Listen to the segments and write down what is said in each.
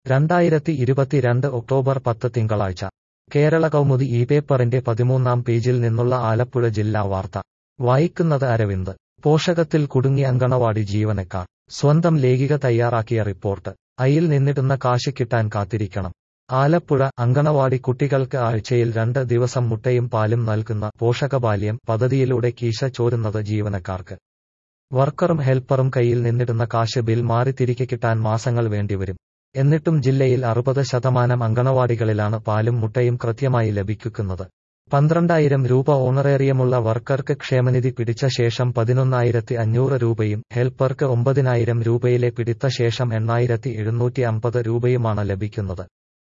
രണ്ടായിരത്തി ഇരുപത്തിരണ്ട് ഒക്ടോബർ പത്ത് തിങ്കളാഴ്ച കേരള കൗമുദി ഈ പേപ്പറിന്റെ പതിമൂന്നാം പേജിൽ നിന്നുള്ള ആലപ്പുഴ ജില്ലാ വാർത്ത വായിക്കുന്നത് അരവിന്ദ് പോഷകത്തിൽ കുടുങ്ങി അങ്കണവാടി ജീവനക്കാർ സ്വന്തം ലേഖിക തയ്യാറാക്കിയ റിപ്പോർട്ട് അയിൽ നിന്നിടുന്ന കാശ് കിട്ടാൻ കാത്തിരിക്കണം ആലപ്പുഴ അങ്കണവാടി കുട്ടികൾക്ക് ആഴ്ചയിൽ രണ്ട് ദിവസം മുട്ടയും പാലും നൽകുന്ന പോഷകബാല്യം പദ്ധതിയിലൂടെ കീശ ചോരുന്നത് ജീവനക്കാർക്ക് വർക്കറും ഹെൽപ്പറും കയ്യിൽ നിന്നിടുന്ന കാശ് ബിൽ മാറി തിരികെ കിട്ടാൻ മാസങ്ങൾ വേണ്ടിവരും എന്നിട്ടും ജില്ലയിൽ അറുപത് ശതമാനം അങ്കണവാടികളിലാണ് പാലും മുട്ടയും കൃത്യമായി ലഭിക്കുന്നത് പന്ത്രണ്ടായിരം രൂപ ഓണറേറിയമുള്ള വർക്കർക്ക് ക്ഷേമനിധി പിടിച്ച ശേഷം പതിനൊന്നായിരത്തി അഞ്ഞൂറ് രൂപയും ഹെൽപ്പർക്ക് ഒമ്പതിനായിരം രൂപയിലെ പിടിത്ത ശേഷം എണ്ണായിരത്തി എഴുന്നൂറ്റി അമ്പത് രൂപയുമാണ് ലഭിക്കുന്നത്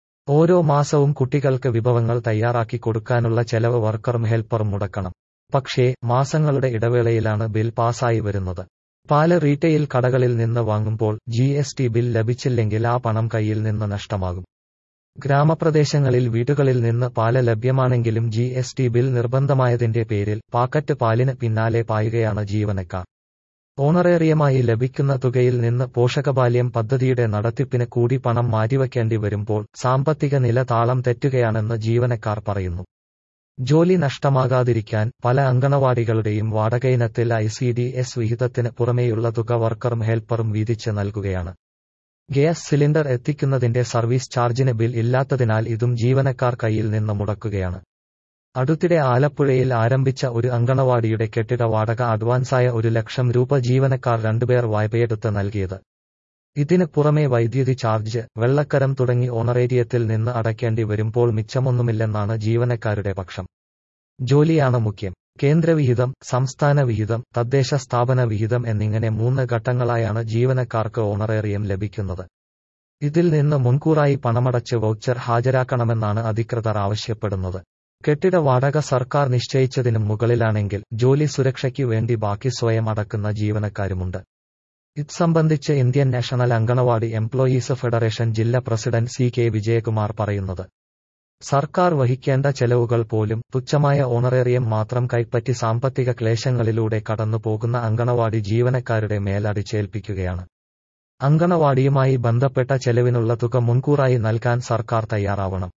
ഓരോ മാസവും കുട്ടികൾക്ക് വിഭവങ്ങൾ തയ്യാറാക്കി കൊടുക്കാനുള്ള ചെലവ് വർക്കറും ഹെൽപ്പറും മുടക്കണം പക്ഷേ മാസങ്ങളുടെ ഇടവേളയിലാണ് ബിൽ പാസായി വരുന്നത് പാല് റീറ്റെയിൽ കടകളിൽ നിന്ന് വാങ്ങുമ്പോൾ ജി എസ് ടി ബിൽ ലഭിച്ചില്ലെങ്കിൽ ആ പണം കയ്യിൽ നിന്ന് നഷ്ടമാകും ഗ്രാമപ്രദേശങ്ങളിൽ വീടുകളിൽ നിന്ന് പാല് ലഭ്യമാണെങ്കിലും ജി എസ് ടി ബിൽ നിർബന്ധമായതിന്റെ പേരിൽ പാക്കറ്റ് പാലിന് പിന്നാലെ പായുകയാണ് ജീവനക്കാർ ഓണറേറിയമായി ലഭിക്കുന്ന തുകയിൽ നിന്ന് പോഷകബാല്യം പദ്ധതിയുടെ നടത്തിപ്പിന് കൂടി പണം മാറ്റിവെക്കേണ്ടി വരുമ്പോൾ സാമ്പത്തിക നില താളം തെറ്റുകയാണെന്ന് ജീവനക്കാർ പറയുന്നു ജോലി നഷ്ടമാകാതിരിക്കാൻ പല അങ്കണവാടികളുടെയും വാടകയിനത്തിൽ ഐ സി ഡി എസ് വിഹിതത്തിന് പുറമേയുള്ള തുക വർക്കറും ഹെൽപ്പറും വീതിച്ച് നൽകുകയാണ് ഗ്യാസ് സിലിണ്ടർ എത്തിക്കുന്നതിന്റെ സർവീസ് ചാർജിന് ബിൽ ഇല്ലാത്തതിനാൽ ഇതും ജീവനക്കാർ കയ്യിൽ നിന്ന് മുടക്കുകയാണ് അടുത്തിടെ ആലപ്പുഴയിൽ ആരംഭിച്ച ഒരു അങ്കണവാടിയുടെ കെട്ടിട വാടക അഡ്വാൻസായ ഒരു ലക്ഷം രൂപ ജീവനക്കാർ രണ്ടുപേർ വായ്പയെടുത്ത് നൽകിയത് ഇതിന് പുറമെ വൈദ്യുതി ചാർജ് വെള്ളക്കരം തുടങ്ങി ഓണറേരിയത്തിൽ നിന്ന് അടയ്ക്കേണ്ടി വരുമ്പോൾ മിച്ചമൊന്നുമില്ലെന്നാണ് ജീവനക്കാരുടെ പക്ഷം ജോലിയാണ് മുഖ്യം കേന്ദ്രവിഹിതം സംസ്ഥാന വിഹിതം തദ്ദേശ സ്ഥാപന വിഹിതം എന്നിങ്ങനെ മൂന്ന് ഘട്ടങ്ങളായാണ് ജീവനക്കാർക്ക് ഓണറേറിയം ലഭിക്കുന്നത് ഇതിൽ നിന്ന് മുൻകൂറായി പണമടച്ച് വൗച്ചർ ഹാജരാക്കണമെന്നാണ് അധികൃതർ ആവശ്യപ്പെടുന്നത് കെട്ടിട വാടക സർക്കാർ നിശ്ചയിച്ചതിനും മുകളിലാണെങ്കിൽ ജോലി സുരക്ഷയ്ക്കു വേണ്ടി ബാക്കി സ്വയം അടക്കുന്ന ജീവനക്കാരുമുണ്ട് ഇത് സംബന്ധിച്ച് Indian national anganwadi employees federation ജില്ലാ പ്രസിഡന്റ് സി കെ വിജയകുമാർ പറയുന്നത് സർക്കാർ വഹിക്കേണ്ട ചെലവുകൾ പോലും തുച്ഛമായ ഓണറേറിയം മാത്രം കൈപ്പറ്റി സാമ്പത്തിക ക്ലേശങ്ങളിലൂടെ കടന്നുപോകുന്ന അങ്കണവാടി ജീവനക്കാരുടെ മേലടിച്ചേൽപ്പിക്കുകയാണ് അങ്കണവാടിയുമായി ബന്ധപ്പെട്ട ചെലവിനുള്ള തുക മുൻകൂറായി നൽകാൻ സർക്കാർ തയ്യാറാവണം